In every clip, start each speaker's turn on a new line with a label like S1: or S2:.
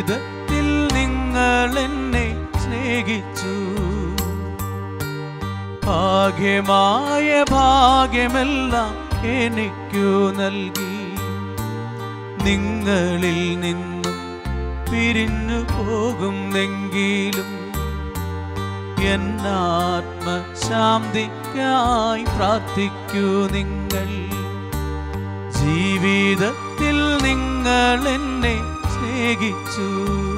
S1: ജീവിതത്തിൽ നിങ്ങൾ എന്നെ സ്നേഹിച്ചു ഭാഗ്യമായ ഭാഗ്യമെല്ലാം എനിക്കു നൽകി നിങ്ങളിൽ നിന്നും പിരിഞ്ഞു പോകുന്നെങ്കിലും എന്നാത്മശാന്തിക്കായി പ്രാർത്ഥിക്കൂ നിങ്ങൾ ജീവിതത്തിൽ നിങ്ങൾ എന്നെ സ്നേഹിച്ചു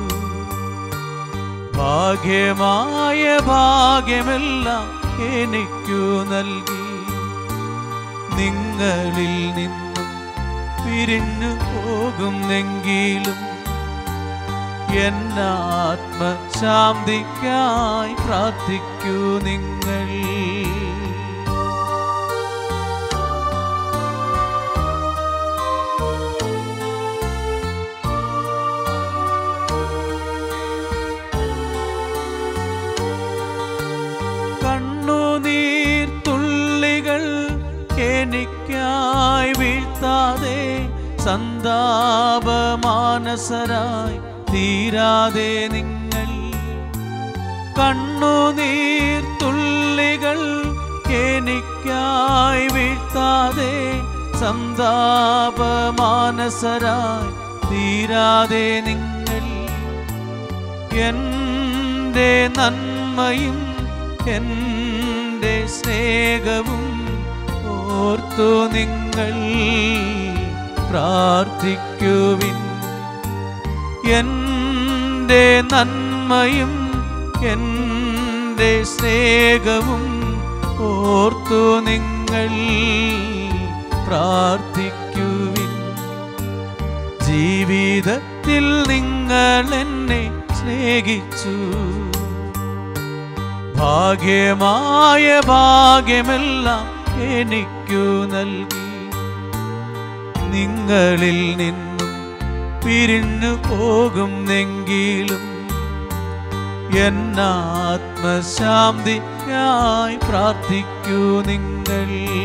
S1: ഭാഗ്യമായ ഭാഗ്യമെല്ലാം എനിക്കു നൽകി നിങ്ങളിൽ നിന്നും പിരിഞ്ഞു പോകുന്നെങ്കിലും എന്നാത്മശാന്തിക്കായി പ്രാർത്ഥിക്കൂ നിങ്ങൾ കണ്ണുനീർ തുള്ളികൾ എനിക്കായി വീഴ്ത്താതെ സന്താപമാനസരായി തീരാതെ നിങ്ങൾ കണ്ണുനീർ തുള്ളികൾ എനിക്കായി വീഴ്ത്താതെ സന്താപമാനസരായി തീരാതെ നിങ്ങൾ എൻ്റെ നന്മയും എൻ്റെ സ്നേഹവും ഓർത്തു നിങ്ങൾ പ്രാർത്ഥിക്കുവിൻ എൻ്റെ നന്മയും എൻ്റെ സ്നേഹവും ഓർത്തു നിങ്ങൾ പ്രാർത്ഥിക്കുവിൻ ജീവിതത്തിൽ നിങ്ങൾ എന്നെ സ്നേഹിച്ചു ഭാഗ്യമായ ഭാഗ്യമെല്ലാം എനിക്കു നൽകി നിങ്ങളിൽ നിന്നും പിരിഞ്ഞു പോകുന്നെങ്കിലും എന്നാത്മശാന്തിക്കായി പ്രാർത്ഥിക്കൂ നിങ്ങൾ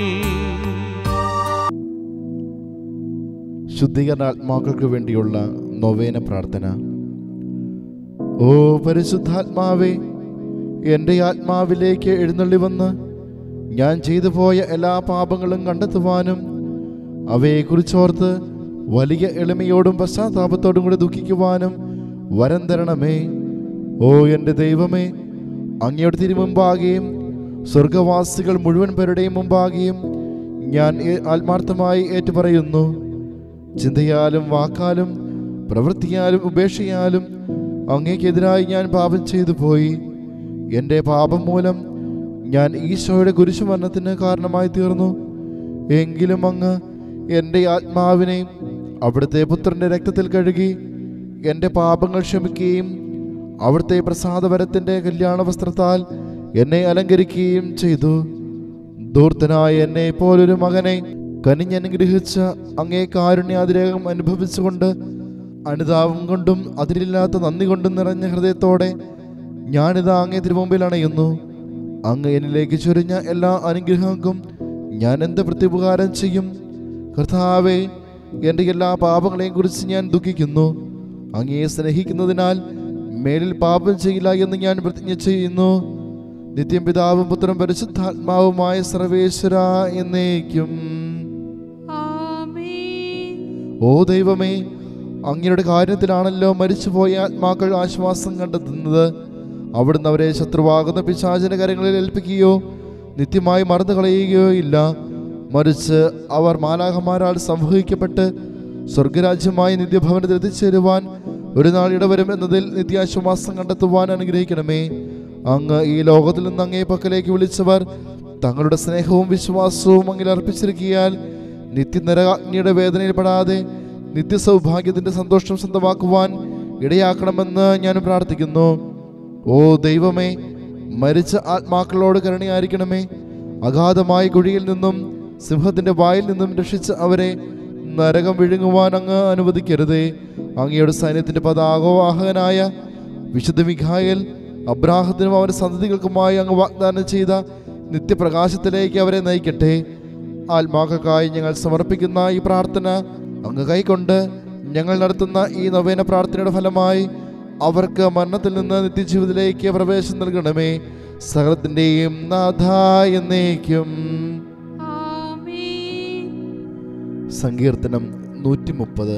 S2: ശുദ്ധീകരണ ആത്മാക്കൾക്ക് വേണ്ടിയുള്ള നൊവേന പ്രാർത്ഥന ഓ പരിശുദ്ധാത്മാവേ എൻ്റെ ആത്മാവിലേക്ക് എഴുന്നള്ളി വന്ന് ഞാൻ ചെയ്തു പോയ എല്ലാ പാപങ്ങളും കണ്ടെത്തുവാനും അവയെക്കുറിച്ചോർത്ത് വലിയ എളിമയോടും പശ്ചാത്താപത്തോടും കൂടി ദുഃഖിക്കുവാനും വരം തരണമേ ഓ എൻ്റെ ദൈവമേ അങ്ങയുടെ തിരുമുമ്പാകെയും സ്വർഗവാസികൾ മുഴുവൻ പേരുടെയും മുമ്പാകെയും ഞാൻ ഏ- ആത്മാർത്ഥമായി ഏറ്റുപറയുന്നു ചിന്തയാലും വാക്കാലും പ്രവൃത്തിയാലും ഉപേക്ഷയാലും അങ്ങേക്കെതിരായി ഞാൻ പാപം ചെയ്തു പോയി എൻ്റെ പാപം മൂലം ഞാൻ ഈശോയുടെ കുരിശുമരണത്തിന് കാരണമായി തീർന്നു എങ്കിലും അങ്ങ് എൻ്റെ ആത്മാവിനെ അവിടുത്തെ പുത്രൻ്റെ രക്തത്തിൽ കഴുകി എൻ്റെ പാപങ്ങൾ ക്ഷമിക്കുകയും അവിടുത്തെ പ്രസാദവരത്തിൻ്റെ കല്യാണ വസ്ത്രത്താൽ എന്നെ അലങ്കരിക്കുകയും ചെയ്തു ധൂർത്തനായ എന്നെ പോലൊരു മകനെ കനിഞ്ഞനുഗ്രഹിച്ച അങ്ങേ കാരുണ്യാതിരേകം അനുഭവിച്ചുകൊണ്ട് അനുതാപം കൊണ്ടും അതിരില്ലാത്ത നന്ദി കൊണ്ടും നിറഞ്ഞ ഹൃദയത്തോടെ ഞാനിതാ അങ്ങേ തിരുമുമ്പിൽ അണയുന്നു അങ്ങ് എന്നിലേക്ക് ചൊരിഞ്ഞ എല്ലാ അനുഗ്രഹങ്ങൾക്കും ഞാൻ എന്ത് പ്രത്യുപകാരം ചെയ്യും കർത്താവെ എൻ്റെ എല്ലാ പാപങ്ങളെയും കുറിച്ച് ഞാൻ ദുഃഖിക്കുന്നു അങ്ങയെ സ്നേഹിക്കുന്നതിനാൽ മേലിൽ പാപം ചെയ്യില്ല എന്ന് ഞാൻ പ്രതിജ്ഞ ചെയ്യുന്നു നിത്യം പിതാവും പുത്രനും പരിശുദ്ധാത്മാവുമായ സർവേശ്വര എന്നേക്കും
S3: ആമേൻ
S2: ഓ ദൈവമേ അങ്ങയുടെ കാര്യത്തിലാണല്ലോ മരിച്ചുപോയ ആത്മാക്കൾ ആശ്വാസം കണ്ടെത്തുന്നത് അവിടുന്ന് അവരെ ശത്രുവാകുന്ന പിശാചന കരങ്ങളിൽ ഏൽപ്പിക്കുകയോ നിത്യമായി മറന്നു കളയുകയോ ഇല്ല മറിച്ച് അവർ മാലാഹമാരാൽ സംവഹിക്കപ്പെട്ട് സ്വർഗരാജ്യമായി നിത്യഭവനത്തിൽ എത്തിച്ചേരുവാൻ ഒരു നാൾ ഇടവരും എന്നതിൽ നിത്യാശ്വാസം കണ്ടെത്തുവാൻ അനുഗ്രഹിക്കണമേ അങ്ങ് ഈ ലോകത്തിൽ നിന്ന് അങ്ങേ പക്കലേക്ക് വിളിച്ചവർ തങ്ങളുടെ സ്നേഹവും വിശ്വാസവും അങ്ങിൽ അർപ്പിച്ചിരിക്കിയാൽ നിത്യനരകാഗ്നിയുടെ വേദനയിൽപ്പെടാതെ നിത്യസൗഭാഗ്യത്തിന്റെ സന്തോഷം സ്വന്തമാക്കുവാൻ ഇടയാക്കണമെന്ന് ഞാൻ പ്രാർത്ഥിക്കുന്നു ഓ ദൈവമേ മരിച്ച ആത്മാക്കളോട് കരുണയായിരിക്കണമേ അഗാധമായ കുഴിയിൽ നിന്നും സിംഹത്തിന്റെ വായിൽ നിന്നും രക്ഷിച്ച അവരെ നരകം വിഴുങ്ങുവാൻ അങ്ങ് അനുവദിക്കരുതേ അങ്ങയുടെ സൈന്യത്തിന്റെ പതാകവാഹകനായ വിശുദ്ധ മിഖായൽ അബ്രാഹത്തിനും അവരുടെ സന്തതികൾക്കുമായി അങ്ങ് വാഗ്ദാനം ചെയ്ത നിത്യപ്രകാശത്തിലേക്ക് അവരെ നയിക്കട്ടെ ആത്മാക്കൾക്കായി ഞങ്ങൾ സമർപ്പിക്കുന്ന ഈ പ്രാർത്ഥന അങ്ങ് കൈക്കൊണ്ട് ഞങ്ങൾ നടത്തുന്ന ഈ നവേന പ്രാർത്ഥനയുടെ ഫലമായി അവർക്ക് മരണത്തിൽ നിന്ന് നിത്യജീവിതത്തിലേക്ക് പ്രവേശനം നൽകണമേ സകലത്തിൻ്റെയും നാഥ എന്നേക്കും
S3: ആമേൻ
S2: സങ്കീർത്തനം നൂറ്റി മുപ്പത്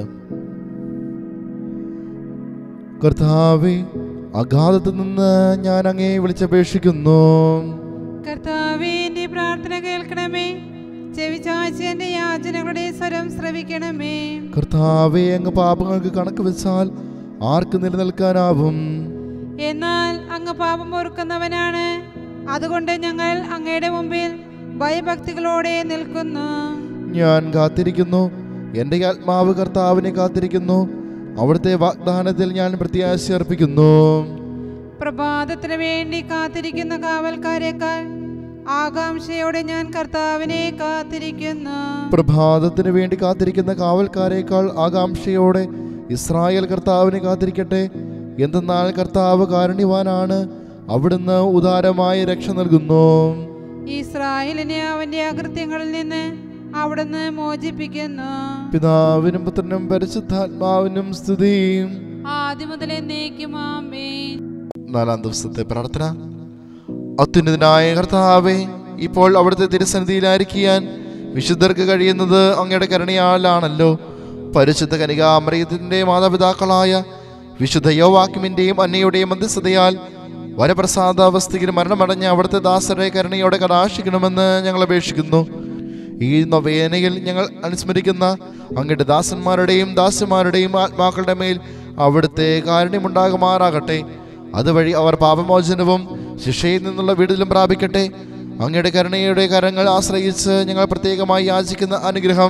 S2: കർത്താവെ അഗാധത്തിൽ നിന്ന് ഞാൻ അങ്ങേ വിളിച്ചപേക്ഷിക്കുന്നു
S3: കർത്താവേ എന്റെ പ്രാർത്ഥന കേൾക്കണമേ ചെവിചാഴ്ച എന്റെ യാചനകളുടെ സ്വരം ശ്രവിക്കണമേ
S2: കർത്താവെ അങ്ങ് പാപങ്ങൾക്ക് കണക്ക് വെച്ചാൽ ആർക്ക് നിലനിൽക്കാനാവും
S3: എന്നാൽ അങ്ങ് പാപം ഓർക്കുന്നവനാണ് അതുകൊണ്ട് ഞങ്ങൾ അങ്ങയുടെ മുമ്പിൽ ഭയഭക്തികളോടെ നിൽക്കുന്നു
S2: ഞാൻ കാത്തിരിക്കുന്നു എൻ്റെ ആത്മാവ് കർത്താവിനെ കാത്തിരിക്കുന്നു അവിടുത്തെ വാഗ്ദാനത്തിൽ ഞാൻ പ്രത്യാശ അർപ്പിക്കുന്നു
S3: പ്രഭാതത്തിന് വേണ്ടി കാത്തിരിക്കുന്ന കാവൽക്കാരേക്കാൾ ആകാംക്ഷയോടെ ഞാൻ കർത്താവിനെ കാത്തിരിക്കുന്നു
S2: പ്രഭാതത്തിന് വേണ്ടി കാത്തിരിക്കുന്ന കാവൽക്കാരേക്കാൾ ആകാംക്ഷയോടെ ഇസ്രായേൽ കർത്താവിനെ കാത്തിരിക്കട്ടെ എന്തെന്നാൽ കർത്താവ് കാരുണ്യവാനാണ് അവിടുന്ന് ഉദാരമായ രക്ഷ നൽകുന്നു
S3: ഇസ്രായേലിനെ അവന്റെ അകൃത്യങ്ങളിൽ നിന്ന് അവിടുന്ന് മോചിപ്പിക്കുന്നു
S2: പിതാവിനും പുത്രനും പരിശുദ്ധാത്മാവിനും സ്തുതിയും
S3: ആദ്യം മുതൽ എന്നേക്കും ആമേൻ
S2: നാലാം ദിവസത്തെ പ്രാർത്ഥന അത്യുന്നതനായ കർത്താവെ ഇപ്പോൾ അവിടുത്തെ തിരുസന്നിധിയിലായിരിക്കാൻ വിശുദ്ധർക്ക് കഴിയുന്നത് അങ്ങയുടെ കരുണയാലാണല്ലോ പരിശുദ്ധ കനികാമറിയത്തിൻ്റെ മാതാപിതാക്കളായ വിശുദ്ധ യോവാക്യമിൻ്റെയും അന്നയുടെയും മധ്യസ്ഥതയാൽ വരപ്രസാദാവസ്ഥയിൽ മരണമടഞ്ഞ അവിടുത്തെ ദാസരെ കരുണയോടെ കടാശിക്കണമെന്ന് ഞങ്ങൾ അപേക്ഷിക്കുന്നു ഈ നൊവേനയിൽ ഞങ്ങൾ അനുസ്മരിക്കുന്ന അങ്ങയുടെ ദാസന്മാരുടെയും ദാസന്മാരുടെയും ആത്മാക്കളുടെ മേൽ അവിടുത്തെ കാരുണ്യമുണ്ടാകുമാറാകട്ടെ അതുവഴി അവർ പാപമോചനവും ശിക്ഷയിൽ നിന്നുള്ള വിടുതലും പ്രാപിക്കട്ടെ അങ്ങയുടെ കരുണയുടെ കരങ്ങൾ ആശ്രയിച്ച് ഞങ്ങൾ പ്രത്യേകമായി യാചിക്കുന്ന അനുഗ്രഹം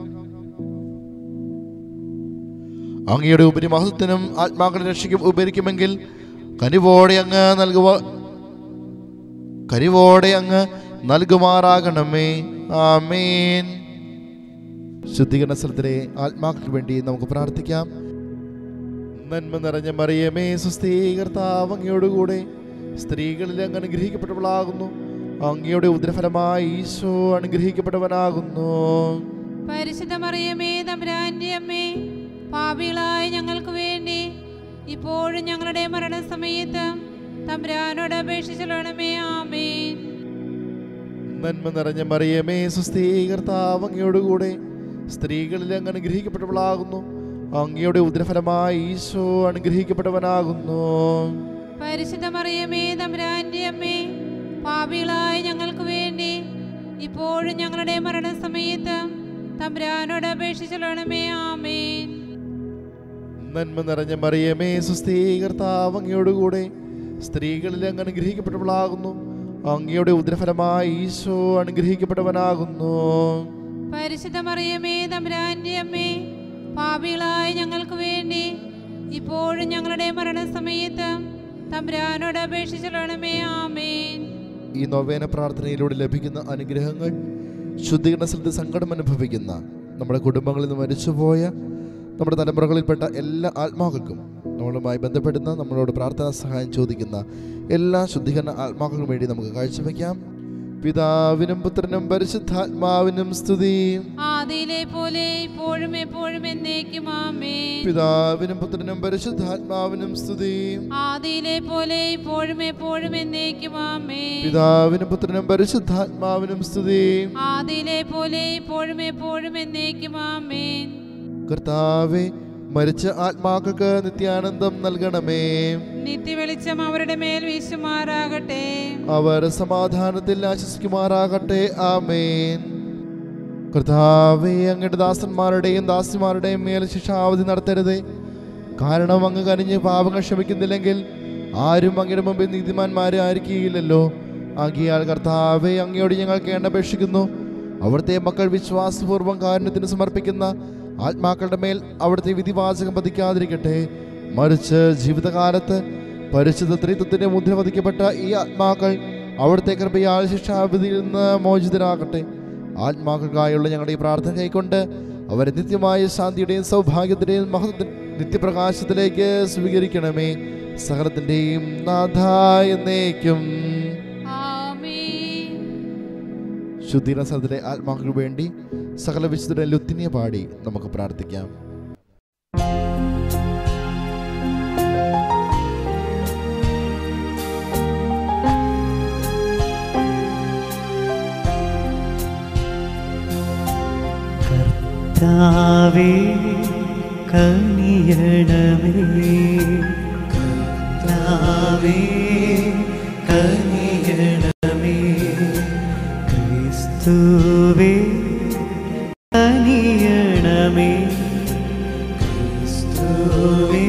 S2: അങ്ങയുടെ ഉപരിമഹത്വത്തിനും ആത്മാക്കളുടെ രക്ഷയ്ക്കും ഉപരിക്കുമെങ്കിൽ കനിവോടെ അങ്ങ് നൽകുക കനിവോടെ അങ്ങ് നൽകുമാറാകണമേ ആമേൻ ശുദ്ധീകരണ സ്ഥലത്തിലെ ആത്മാക്കൾക്ക് വേണ്ടി നമുക്ക് പ്രാർത്ഥിക്കാം നന്മ നിറഞ്ഞ മറിയമേ സുസ്ഥീകർത്താവ് അങ്ങയോടുകൂടെ സ്ത്രീകളിൽ അങ്ങ് അനുഗ്രഹിക്കപ്പെട്ടവളാകുന്നു അങ്ങയുടെ ഉദരഫലമായി ഈശോ അനുഗ്രഹിക്കപ്പെട്ടവനാകുന്നു
S3: പരിശുദ്ധ മറിയമേ തമ്പുരാന്റെ അമ്മേ പാപികളായ ഞങ്ങൾക്ക് വേണ്ടി ഇപ്പോഴും ഞങ്ങളുടെ മരണസമയത്ത് തമ്പുരാനോട് അപേക്ഷിച്ചൊള്ളണമേ ആമേൻ
S2: നന്മ നിറഞ്ഞ മറിയമേ സുസ്ഥീകർത്താവ് അങ്ങയോടുകൂടെ സ്ത്രീകളിൽ അങ്ങ് അനുഗ്രഹിക്കപ്പെട്ടവളാകുന്നു അങ്ങയുടെ ഉദരഫലമായി ഈശോ അനുഗ്രഹിക്കപ്പെട്ടവനാകുന്നു
S3: പരിശുദ്ധ മറിയമേ തമ്പുരാന്റെ അമ്മേ പാപികളായ ഞങ്ങൾക്ക് വേണ്ടി ഇപ്പോഴും ഞങ്ങളുടെ മരണസമയത്ത് തമ്പുരാനോട് അപേക്ഷിച്ചൊള്ളണമേ ആമേൻ
S2: നന്മ നിറഞ്ഞ മറിയമേ സുസ്ഥീകർത്താവ് അങ്ങയോടുകൂടെ സ്ത്രീകളിൽ അങ്ങ് അനുഗ്രഹിക്കപ്പെട്ടവളാകുന്നു അങ്ങയുടെ ഉദരഫലമായി ഈശോ അനുഗ്രഹിക്കപ്പെട്ടവനാകുന്നു
S3: പരിശുദ്ധ മറിയമേ തമ്പുരാന്റെ അമ്മേ പാപികളായ ഞങ്ങൾക്ക് വേണ്ടി ഇപ്പോഴും ഞങ്ങളുടെ മരണസമയത്ത് തമ്പുരാനോട് അപേക്ഷിച്ചൊള്ളണമേ ആമേൻ
S2: ഈ നൊവേന പ്രാർത്ഥനയിലൂടെ ലഭിക്കുന്ന അനുഗ്രഹങ്ങൾ ശുദ്ധീകരണ സ്ഥലത്ത് സങ്കടം അനുഭവിക്കുന്ന നമ്മുടെ കുടുംബങ്ങളിൽ നിന്ന് മരിച്ചുപോയ നമ്മുടെ തലമുറകളിൽപ്പെട്ട എല്ലാ ആത്മാക്കൾക്കും നമ്മളുമായി ബന്ധപ്പെടുന്ന നമ്മളോട് പ്രാർത്ഥനാ സഹായം ചോദിക്കുന്ന എല്ലാ ശുദ്ധീകരണ ആത്മാക്കൾക്കും വേണ്ടി നമുക്ക് കാഴ്ചവെക്കാം പിതാവിനും പുത്രനും പരിശുദ്ധാത്മാവിനും സ്തുതിയും
S3: ആദിയിലെ പോലെ ഇപ്പോഴും എപ്പോഴും എന്നേക്കും ആമേൻ
S2: പിതാവിനും പുത്രനും പരിശുദ്ധാത്മാവിനും സ്തുതിയും
S3: ആദിയിലെ പോലെ ഇപ്പോഴും എപ്പോഴും എന്നേക്കും ആമേൻ
S2: പിതാവിനും പുത്രനും പരിശുദ്ധാത്മാവിനും സ്തുതിയും
S3: ആദിയിലെ പോലെ ഇപ്പോഴും എപ്പോഴും എന്നേക്കും ആമേൻ
S2: കർത്താവെ മരിച്ച ആത്മാക്കൾക്ക് നിത്യാനന്ദം നൽകണമേ
S3: നിത്യവെളിച്ചം അവരുടെ മേൽ വീശുമാറാകട്ടെ
S2: അവർ സമാധാനത്തിൽ ആശ്വസിക്കുമാറാകട്ടെ ആമേൻ കർത്താവെ അങ്ങയുടെ ദാസന്മാരുടെയും ദാസിമാരുടെയും മേൽ ശിക്ഷാവധി നടത്തരുതേ കാരണം അങ്ങ് കനിഞ്ഞ് പാപങ്ങൾ ക്ഷമിക്കുന്നില്ലെങ്കിൽ ആരും അങ്ങയുടെ മുമ്പിൽ നീതിമാന്മാരെ ആയിരിക്കുകയില്ലല്ലോ ആകിയാൽ കർത്താവെ അങ്ങയോട് ഞങ്ങൾ കേണ്ടപേക്ഷിക്കുന്നു അവിടുത്തെ മക്കൾ വിശ്വാസപൂർവ്വം കാരുണ്യത്തിന് സമർപ്പിക്കുന്ന ആത്മാക്കളുടെ മേൽ അവിടുത്തെ വിധിവാചകം പതിക്കാതിരിക്കട്ടെ മറിച്ച് ജീവിതകാലത്ത് പരിശുദ്ധ ത്രിത്വത്തിന്റെ മുദ്ര പതിക്കപ്പെട്ട ഈ ആത്മാക്കൾ അവിടുത്തെ കൃപയാൽ ശിക്ഷാവിധിയിൽ നിന്ന് മോചിതരാകട്ടെ ആത്മാക്കൾക്കായുള്ള ഞങ്ങളുടെ ഈ പ്രാർത്ഥന കൈക്കൊണ്ട് അവരെ നിത്യമായ ശാന്തിയുടെയും സൗഭാഗ്യത്തിന്റെയും മഹത്വ നിത്യപ്രകാശത്തിലേക്ക് സ്വീകരിക്കണമേ സകലത്തിന്റെയും നാഥ എന്നേക്കും
S3: ആമേൻ
S2: ശുദ്ധീകരണ സ്ഥലത്തിലെ ആത്മാക്കൾക്ക് വേണ്ടി സകല വിശുദ്ധരുടെ ലുത്തിനിയെ പാടി നമുക്ക് പ്രാർത്ഥിക്കാം
S4: കർത്താവേ കനിയണമേ കർത്താവേ കനിയണമേ ക്രിസ്തുവേ കനിയണമേ ക്രിസ്തുവേ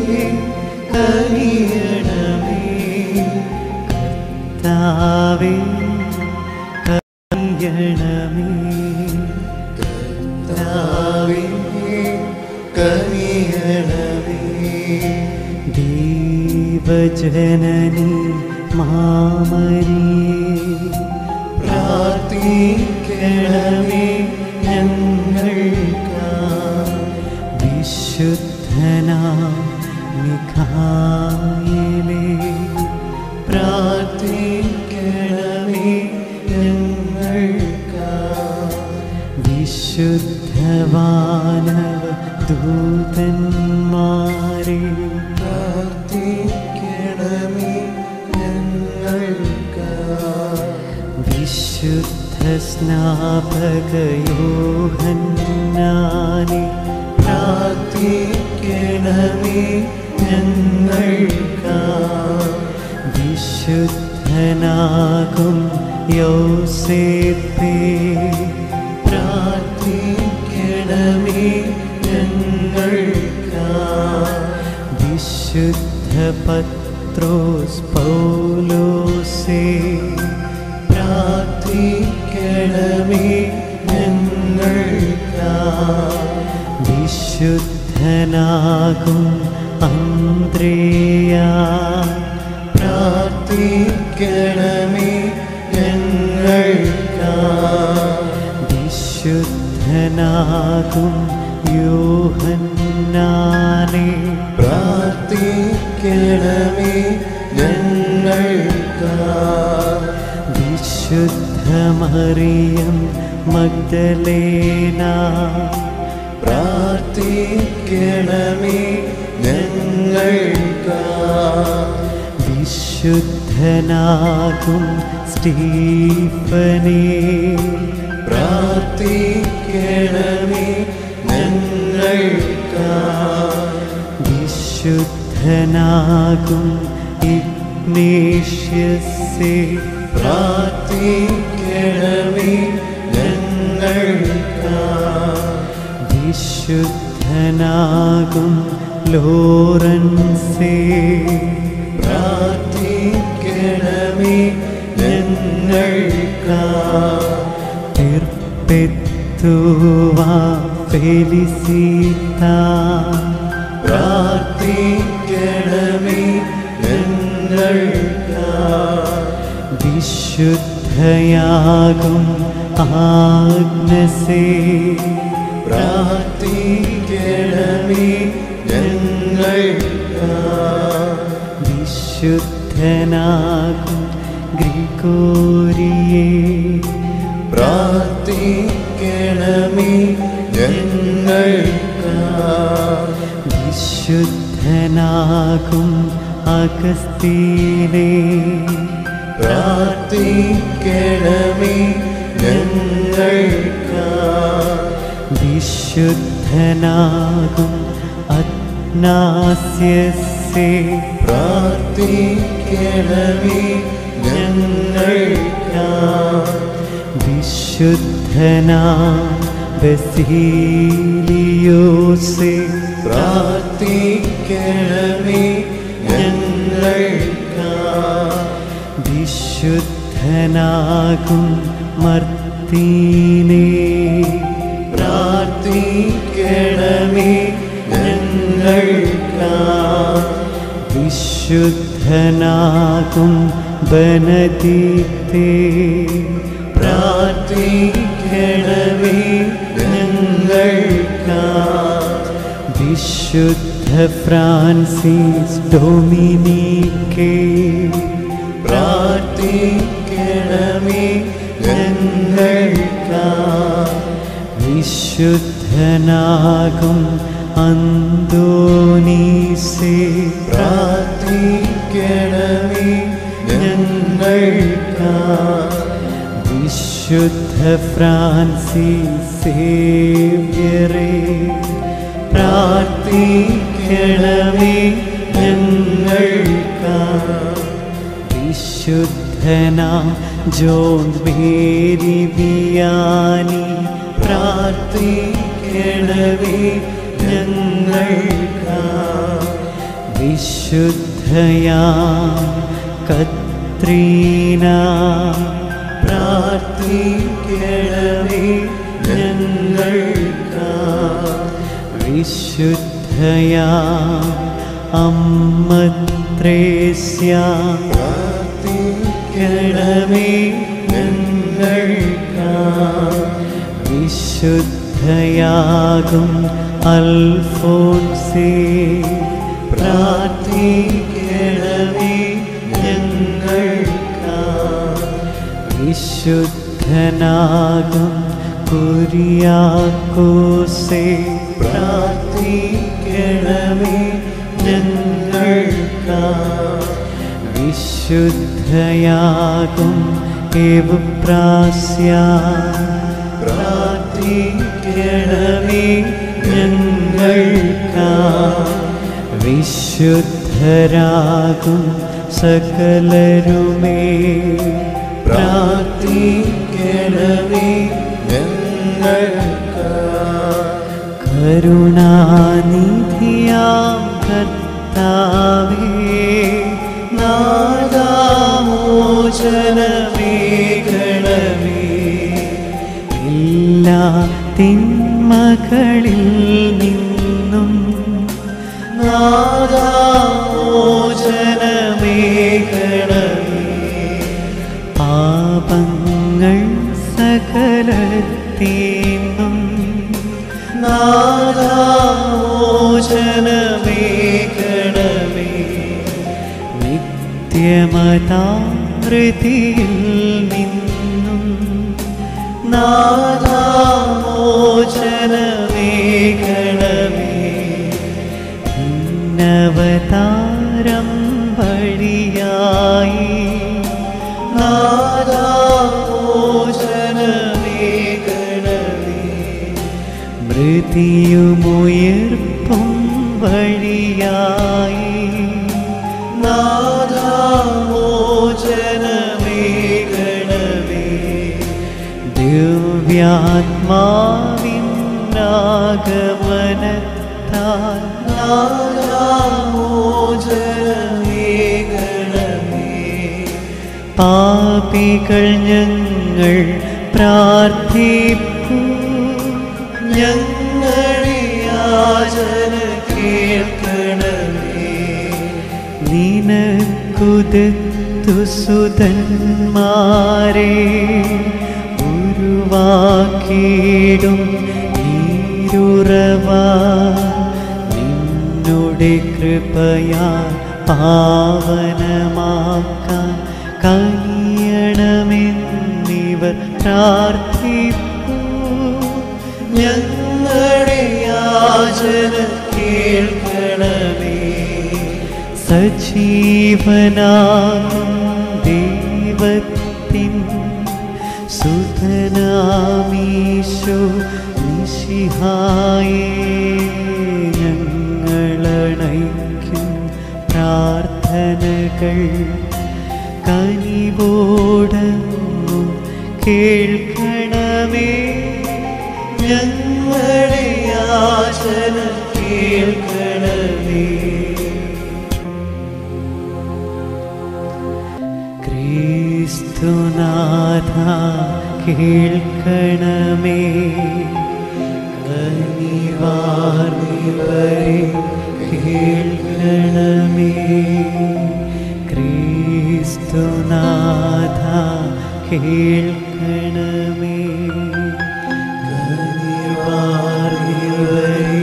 S4: കനിയണമേ കർത്താവേ കനിയണമേ കർത്താവേ കനിയണമേ ദൈവജനനി മാമരിയേ പ്രാർത്ഥിക്കണമേ ഞങ്ങൾക്ക് വിശുദ്ധനാ മിഖായിലേ പ്രാർത്ഥിക്കണമേ ഞങ്ങൾക്ക് വിശുദ്ധവാനവ ദൂതന്മാരെ പ്രാർത്ഥിക്കണമേ ഞങ്ങൾക്ക് വിശുദ്ധ സ്നാപകയോഹന്നാനെ പ്രാർത്ഥിക്കണമേ ഞങ്ങൾക്ക് വിശുദ്ധനാകും യോസേപ്പേ പ്രാർത്ഥിക്കണമേ ഞങ്ങൾക്ക് വിശുദ്ധ പത്രോസ് പൗലോസേ പ്രാർത്ഥിക്കണമേ ഞങ്ങൾക്ക് വിശുദ്ധനാകും അന്ത്രേയ പ്രാർത്ഥിക്കണമേ ഞങ്ങൾക്ക് വിശുദ്ധനാകും യോഹന്നാനെ പ്രാർത്ഥിക്കണമേ ഞങ്ങൾക്ക് വിശുദ്ധമറിയം മഗ്ദലേന പ്രാർത്ഥിക്കണമേ ഞങ്ങൾക്ക് വിശുദ്ധനാകും സ്റ്റീഫനേ പ്രാർത്ഥിക്കണമേ ഞങ്ങൾക്ക് വിശുദ്ധനാകും ഇഗ്നേഷ്യസേ പ്രാർത്ഥിക്കണമേ ഞങ്ങൾക്ക് വിശുദ്ധനാകും ലോറൻസേ പ്രാർത്ഥിക്കണമേ ഞങ്ങൾക്ക് പെത്തുവാ ഫെലിസിത്ത പ്രാർത്ഥിക്കണമേ ഞങ്ങൾക്ക് വിശുദ്ധയാകും ആഗ്നസേ പ്രാർത്ഥിക്കണമേ ഞങ്ങൾക്ക് വിശുദ്ധനാകും ഗ്രിഗോരിയേ പ്രാർത്ഥിക്കണമേ ഞങ്ങൾക്ക് വിശുദ്ധനാകും അഗസ്തീനേ പ്രാർത്ഥിക്കണമേ ഞങ്ങൾക്ക് വിശുദ്ധനാകും അഗ്നാസ്യസേ പ്രാർത്ഥിക്കണമേ ഞങ്ങൾക്ക് വിശുദ്ധനാ ബസീലിയോസേ പ്രാർത്ഥിക്കണമേ ഞങ്ങൾക്ക് വിശുദ്ധനാകും മർത്തീനേ പ്രാർത്ഥിക്കണമേ ഞങ്ങൾക്ക് വിശുദ്ധനാകും ബനദീത്തേ പ്രാർത്ഥിക്കണമേ ഞങ്ങൾക്ക് വിശുദ്ധ ഫ്രാൻസിസ് ഡൊമിനിക്കേ പ്രാർത്ഥിക്കണമേ ഞങ്ങൾക്ക് വിശുദ്ധനാകും അന്തോനീസേ പ്രാർത്ഥിക്കണമേ ഞങ്ങൾക്ക് വിശുദ്ധ വിശുദ്ധ ഫ്രാൻസിസ് സേവ്യറേ പ്രാർത്ഥിക്കണമേ ഞങ്ങൾക്ക് വിശുദ്ധന ജോൺ മേരി ബിയാനി പ്രാർത്ഥിക്കണമേ ഞങ്ങൾക്ക് വിശുദ്ധയാ കത്രീന പ്രാർത്ഥിക്കണമേ ഞങ്ങൾക്ക് വിശുദ്ധയാ അമ്മത്രേസ്യ പ്രാർത്ഥിക്കണമേ ഞങ്ങൾക്ക് വിശുദ്ധയാകും അൽഫോൻസേ പ്രാർത്ഥിക്കണമേ ഞങ്ങൾക്ക് വിശുദ്ധനാകും കുര്യാക്കോസേ പ്രാർത്ഥിക്കണമേ ഞങ്ങൾക്ക് വിശുദ്ധയാകും എവുപ്രാസ്യ പ്രാർത്ഥിക്കണമേ ഞങ്ങൾക്ക് വിശുദ്ധരാകും സകലരുമേ പ്രാർത്ഥിക്കണമേ ഞങ്ങൾക്ക് കരുണാനിധിയാം കർത്താവേ നാദാമോചനമേഘണമേ എല്ലാ തിന്മകളിൽ നിന്നും നാദാമോചനമേഘണമേ പാപങ്ങൾ സകലത്തീന്നും നാദാമോചനമേഘണമേ നിത്യമതാൃതിയിൽ നിന്നും നാദാമോചനമേഘണമേ ഭിന്നവതാരം വഴിയായി നാദാമോചനമേഘണമേ മൃതിയുമുയർപ്പും വഴിയായി നാദാമോചനമേഘണമേ ദിവ്യാത്മാവിന്നാഗമനത്താൽ പാപികൾ ഞങ്ങൾ പ്രാർത്ഥിപ്പൂ ഞങ്ങളെ യാചന കേൾക്കണമേ നിനക്കുതത്തു സുതന്മാരെ ഉരുവാക്കിയിടും നീരുറവ നിന്നുടെ കൃപയാൽ പാവനമാക്കാൻ കനിയണമെന്നിവർ പ്രാർത്ഥിപ്പൂ ഞങ്ങളുടെ യാചന കേൾക്കണമേ സജീവനാകും ദൈവത്തിൻ സുതനാമീശോ നിശിഹായേ ഞങ്ങളണയ്ക്കും പ്രാർത്ഥനകൾ കനിവോടങ്ങും കേൾക്കണമേ ഞങ്ങളുടെ യാചന കേൾക്കണമേ ക്രിസ്തുനാഥ കേൾക്കണമേ കനിവാർവരെ കേൾക്കണമേ ക്രിസ്തുനാഥ കേൾക്കണമേ കനിവാർവരെ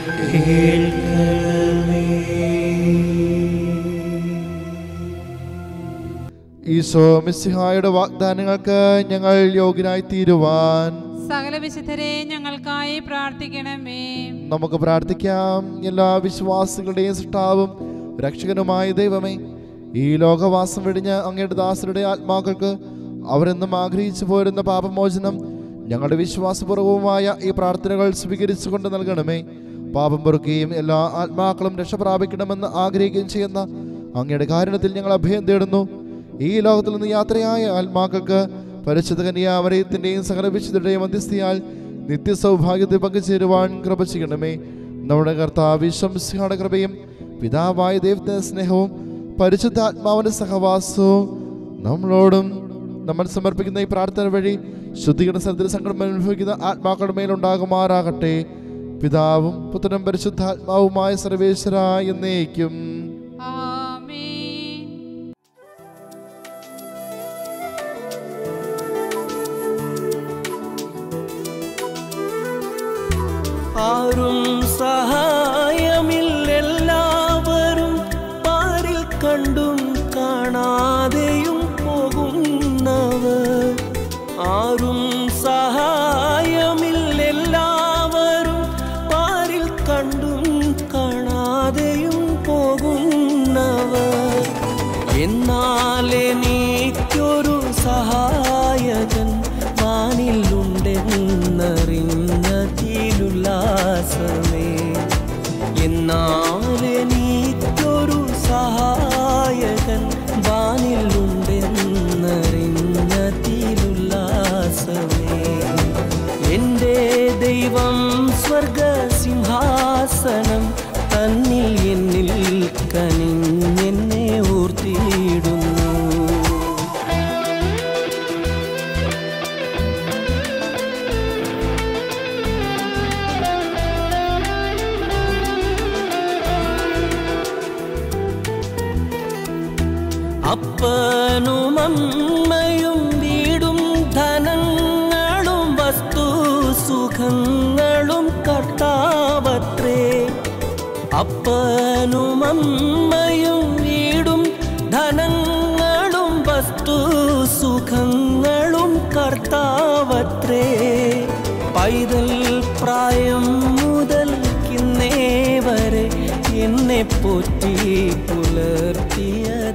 S4: കേൾക്കണമേ
S2: ഈശോ മിസ്സിഹായുടെ വാഗ്ദാനങ്ങൾക്ക് ഞങ്ങൾ യോഗ്യരായി തീരുവാൻ
S3: സകല വിശുദ്ധരെ ഞങ്ങൾക്കായി പ്രാർത്ഥിക്കണമേ
S2: നമുക്ക് പ്രാർത്ഥിക്കാം എല്ലാ വിശ്വാസികളുടെയും സൃഷ്ടാവും രക്ഷകനുമായ ദൈവമേ ഈ ലോകവാസം വെടിഞ്ഞ് അങ്ങയുടെ ദാസരുടെ ആത്മാക്കൾക്ക് അവരെന്നും ആഗ്രഹിച്ചു പോരുന്ന പാപമോചനം ഞങ്ങളുടെ വിശ്വാസപൂർവമായ ഈ പ്രാർത്ഥനകൾ സ്വീകരിച്ചുകൊണ്ട് നൽകണമേ പാപം പൊറുക്കുകയും എല്ലാ ആത്മാക്കളും രക്ഷ പ്രാപിക്കണമെന്ന് ആഗ്രഹിക്കുകയും ചെയ്യുന്ന അങ്ങയുടെ കാരണത്തിൽ ഞങ്ങൾ അഭയം തേടുന്നു ഈ ലോകത്തിൽ നിന്ന് യാത്രയായ ആത്മാക്കൾക്ക് പരിശുദ്ധ കന്യാവരയത്തിൻ്റെയും സകല വിശുദ്ധരുടെയും മധ്യസ്ഥയാൽ നിത്യസൗഭാഗ്യത്തിൽ പങ്കുചേരുവാൻ കൃപ ചെയ്യണമേ നമ്മുടെ കർത്താവ് ശംസിയുടെ കൃപയും പിതാവായ ദൈവത്തിന്റെ സ്നേഹവും പരിശുദ്ധാത്മാവിന്റെ സഹവാസവും നമ്മളോടും നമ്മൾ സമർപ്പിക്കുന്ന ഈ പ്രാർത്ഥന വഴി ശുദ്ധീകരണ സ്ഥലത്തിൽ സങ്കടം അനുഭവിക്കുന്ന ആത്മാക്കളുടെ മേലുണ്ടാകുമാറാകട്ടെ പിതാവും പുത്രനും പരിശുദ്ധാത്മാവുമായ സർവേശ്വര എന്നേക്കും
S3: ആമേൻ
S4: ആരും സഹായമില്ലെല്ലാവരും പാരിൽ കണ്ടും കാണാതെയും പോകുന്നവർ ആരും സഹായമില്ലെല്ലാവരും പാരിൽ കണ്ടും കാണാതെയും പോകുന്നവർ എന്നാൽ എനിക്കൊരു സഹായകൻ വാനിലുണ്ടെന്നറിഞ്ഞതിലുല്ലാസമേ എന്നാൽ എനിക്കൊരു സഹായകൻ വാനിലുണ്ടെന്നറിഞ്ഞതിലുല്ലാസമേ എൻ്റെ ദൈവം സ്വർഗസിംഹാസനം തന്നിൽ എന്നിൽ കനിഞ്ഞെന്നെ ഓർത്തിയിടുന്നു അപ്പനും അമ്മയും വീടും ധനങ്ങളും വസ്തു സുഖങ്ങളും കർത്താവത്രേ അപ്പനും അമ്മയും വീടും ധനങ്ങളും വസ്തു സുഖങ്ങളും കർത്താവത്രേ പൈതൽ പ്രായം മുതൽ കിന്നേ വരെ എന്നെ പോറ്റി പുലർത്തിയ